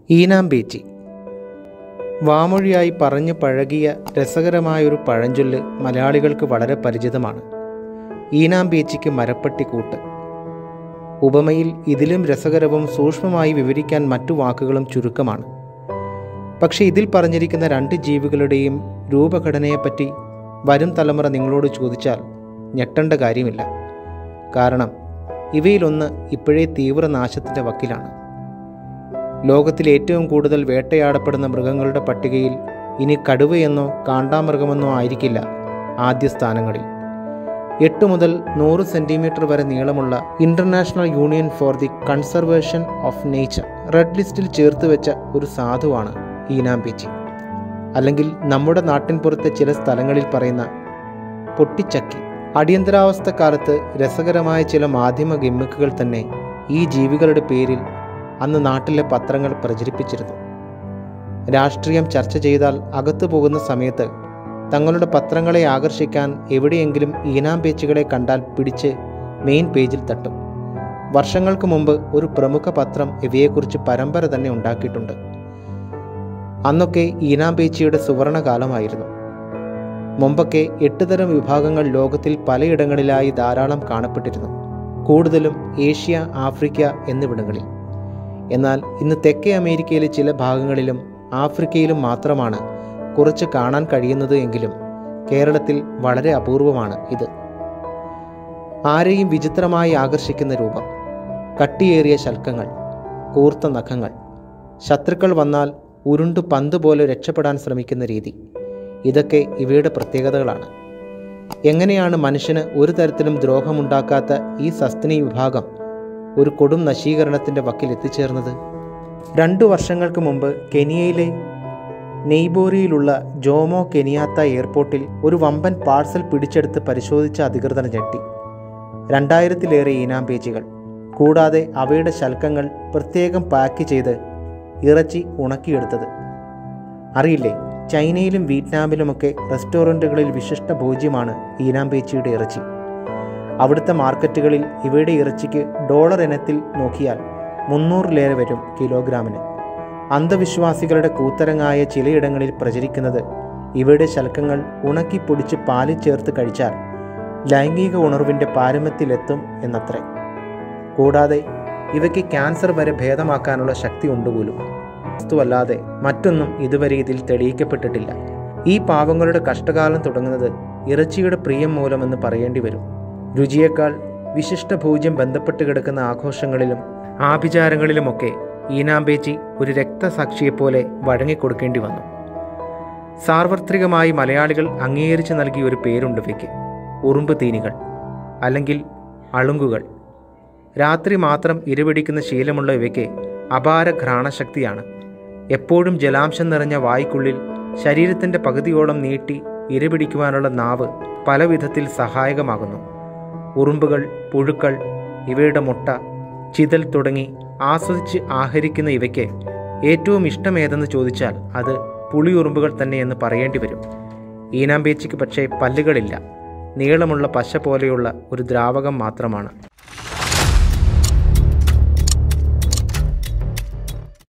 ഈനാമ്പേച്ചി വാമൊഴിയായി പറഞ്ഞു പഴകിയ രസകരമായൊരു പഴഞ്ചൊല്ല് മലയാളികൾക്ക് വളരെ പരിചിതമാണ് ഈനാമ്പേച്ചിക്ക് മരപ്പട്ടി കൂട്ട് ഉപമയിൽ ഇതിലും രസകരവും സൂക്ഷ്മമായി വിവരിക്കാൻ മറ്റു വാക്കുകളും ചുരുക്കമാണ് പക്ഷേ ഇതിൽ പറഞ്ഞിരിക്കുന്ന രണ്ട് ജീവികളുടെയും രൂപഘടനയെപ്പറ്റി വരും തലമുറ നിങ്ങളോട് ചോദിച്ചാൽ ഞെട്ടേണ്ട കാര്യമില്ല കാരണം ഇവയിലൊന്ന് ഇപ്പോഴേ തീവ്രനാശത്തിൻ്റെ വക്കിലാണ് ലോകത്തിൽ ഏറ്റവും കൂടുതൽ വേട്ടയാടപ്പെടുന്ന മൃഗങ്ങളുടെ പട്ടികയിൽ ഇനി കടുവയെന്നോ കാണ്ടാമൃഗമെന്നോ ആയിരിക്കില്ല ആദ്യ സ്ഥാനങ്ങളിൽ എട്ട് മുതൽ നൂറ് സെൻറ്റിമീറ്റർ വരെ നീളമുള്ള international union for the conservation of nature red ലിസ്റ്റിൽ ചേർത്ത് വെച്ച ഒരു സാധുവാണ് ഈനാമ്പേച്ചി അല്ലെങ്കിൽ നമ്മുടെ നാട്ടിൻപുറത്തെ ചില സ്ഥലങ്ങളിൽ പറയുന്ന പൊട്ടിച്ചക്കി അടിയന്തരാവസ്ഥ കാലത്ത് രസകരമായ ചില മാധ്യമ ഗിമ്മിക്കുകൾ തന്നെ ഈ ജീവികളുടെ പേരിൽ അന്ന് നാട്ടിലെ പത്രങ്ങൾ പ്രചരിപ്പിച്ചിരുന്നു രാഷ്ട്രീയം ചർച്ച ചെയ്താൽ അകത്തു പോകുന്ന സമയത്ത് തങ്ങളുടെ പത്രങ്ങളെ ആകർഷിക്കാൻ എവിടെയെങ്കിലും ഈനാമ്പേച്ചുകളെ കണ്ടാൽ പിടിച്ച് മെയിൻ പേജിൽ തട്ടും വർഷങ്ങൾക്ക് മുമ്പ് ഒരു പ്രമുഖ പത്രം ഇവയെക്കുറിച്ച് പരമ്പര തന്നെ ഉണ്ടാക്കിയിട്ടുണ്ട് അന്നൊക്കെ ഈനാമ്പേച്ചിയുടെ സുവർണകാലമായിരുന്നു മുമ്പൊക്കെ എട്ട് തരം വിഭാഗങ്ങൾ ലോകത്തിൽ പലയിടങ്ങളിലായി ധാരാളം കാണപ്പെട്ടിരുന്നു കൂടുതലും ഏഷ്യ ആഫ്രിക്ക എന്നിവിടങ്ങളിൽ എന്നാൽ ഇന്ന് തെക്കേ അമേരിക്കയിലെ ചില ഭാഗങ്ങളിലും ആഫ്രിക്കയിലും മാത്രമാണ് കുറച്ച് കാണാൻ കഴിയുന്നത് എങ്കിലും കേരളത്തിൽ വളരെ അപൂർവമാണ് ഇത് ആരെയും വിചിത്രമായി ആകർഷിക്കുന്ന രൂപം കട്ടിയേറിയ ശൽക്കങ്ങൾ കൂർത്ത നഖങ്ങൾ ശത്രുക്കൾ വന്നാൽ ഉരുണ്ടു പന്ത് പോലെ രക്ഷപ്പെടാൻ ശ്രമിക്കുന്ന രീതി ഇതൊക്കെ ഇവയുടെ പ്രത്യേകതകളാണ് എങ്ങനെയാണ് മനുഷ്യന് ഒരു തരത്തിലും ദ്രോഹമുണ്ടാക്കാത്ത ഈ സസ്തിനി വിഭാഗം ഒരു കൊടും നശീകരണത്തിൻ്റെ വക്കിൽ എത്തിച്ചേർന്നത് രണ്ടു വർഷങ്ങൾക്ക് മുമ്പ് കെനിയയിലെ നെയ്ബോറിയിലുള്ള ജോമോ കെനിയാത്ത എയർപോർട്ടിൽ ഒരു വമ്പൻ പാഴ്സൽ പിടിച്ചെടുത്ത് പരിശോധിച്ച അധികൃതർ ഞെട്ടി രണ്ടായിരത്തിലേറെ ഈനാമ്പേച്ചികൾ കൂടാതെ അവയുടെ ശൽക്കങ്ങൾ പ്രത്യേകം പാക്ക് ചെയ്ത് ഇറച്ചി ഉണക്കിയെടുത്തത് അറിയില്ലേ ചൈനയിലും വിയറ്റ്നാമിലുമൊക്കെ റെസ്റ്റോറൻറ്റുകളിൽ വിശിഷ്ട ഭോജ്യമാണ് ഈനാമ്പേച്ചിയുടെ ഇറച്ചി അവിടുത്തെ മാർക്കറ്റുകളിൽ ഇവയുടെ ഇറച്ചിക്ക് ഡോളർ ഇനത്തിൽ നോക്കിയാൽ മുന്നൂറിലേറെ വരും കിലോഗ്രാമിന് അന്ധവിശ്വാസികളുടെ കൂത്തരങ്ങായ ചിലയിടങ്ങളിൽ പ്രചരിക്കുന്നത് ഇവയുടെ ശൽക്കങ്ങൾ ഉണക്കി പൊടിച്ച് പാലിൽ ചേർത്ത് കഴിച്ചാൽ ലൈംഗിക ഉണർവിൻ്റെ പാരമ്യത്തിലെത്തും എന്നത്രേ കൂടാതെ ഇവയ്ക്ക് ക്യാൻസർ വരെ ഭേദമാക്കാനുള്ള ശക്തി ഉണ്ടുപോലും വസ്തുവല്ലാതെ മറ്റൊന്നും ഇതുവരെ ഇതിൽ തെളിയിക്കപ്പെട്ടിട്ടില്ല ഈ പാവങ്ങളുടെ കഷ്ടകാലം തുടങ്ങുന്നത് ഇറച്ചിയുടെ പ്രിയം മൂലമെന്ന് പറയേണ്ടി വരും രുചിയേക്കാൾ വിശിഷ്ട ഭോജ്യം ബന്ധപ്പെട്ട് കിടക്കുന്ന ആഘോഷങ്ങളിലും ആഭിചാരങ്ങളിലുമൊക്കെ ഈനാമ്പേച്ചി ഒരു രക്തസാക്ഷിയെപ്പോലെ വഴങ്ങിക്കൊടുക്കേണ്ടി വന്നു സാർവത്രികമായി മലയാളികൾ അംഗീകരിച്ചു നൽകിയ ഒരു പേരുണ്ട് ഇവയ്ക്ക് ഉറുമ്പ് തീനികൾ അല്ലെങ്കിൽ അളുങ്കുകൾ രാത്രി മാത്രം ഇരപിടിക്കുന്ന ശീലമുള്ള ഇവയ്ക്ക് അപാര ഘ്രാണശക്തിയാണ് എപ്പോഴും ജലാംശം നിറഞ്ഞ വായ്ക്കുള്ളിൽ ശരീരത്തിൻ്റെ പകുതിയോളം നീട്ടി ഇരപിടിക്കുവാനുള്ള നാവ് പല വിധത്തിൽ സഹായകമാകുന്നു ഉറുമ്പുകൾ പുഴുക്കൾ ഇവയുടെ മുട്ട ചിതൽ തുടങ്ങി ആസ്വദിച്ച് ആഹരിക്കുന്ന ഇവയ്ക്ക് ഏറ്റവും ഇഷ്ടമേതെന്ന് ചോദിച്ചാൽ അത് പുളിയുറുമ്പുകൾ തന്നെ എന്ന് പറയേണ്ടി വരും ഈനാമ്പേച്ചിക്ക് പക്ഷേ പല്ലുകളില്ല നീളമുള്ള പശ പോലെയുള്ള ഒരു ദ്രാവകം മാത്രമാണ്